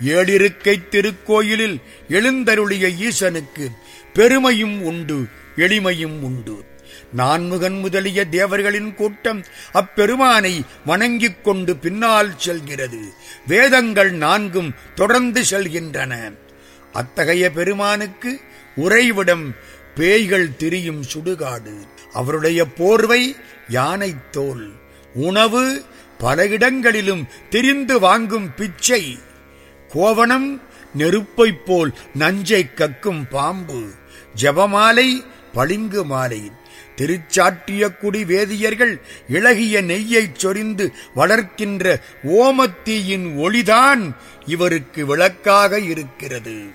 ஏழிருக்கை திருக்கோயிலில் எழுந்தருளிய ஈசனுக்கு பெருமையும் உண்டு எளிமையும் உண்டு நான்முகன் முதலிய தேவர்களின் கூட்டம் அப்பெருமானை வணங்கிக் கொண்டு பின்னால் செல்கிறது வேதங்கள் நான்கும் தொடர்ந்து செல்கின்றன அத்தகைய பெருமானுக்கு உறைவிடம் பேய்கள் திரியும் சுடுகாடு அவருடைய போர்வை யானைத் தோல் உணவு பல இடங்களிலும் திரிந்து வாங்கும் பிச்சை கோவணம் நெருப்பைப் போல் நஞ்சை கக்கும் பாம்பு ஜபமாலை பளிங்கு மாலை திருச்சாட்டிய குடி வேதியர்கள் இளகிய நெய்யைச் சொரிந்து வளர்க்கின்ற ஓமத்தீயின் ஒளிதான் இவருக்கு விளக்காக இருக்கிறது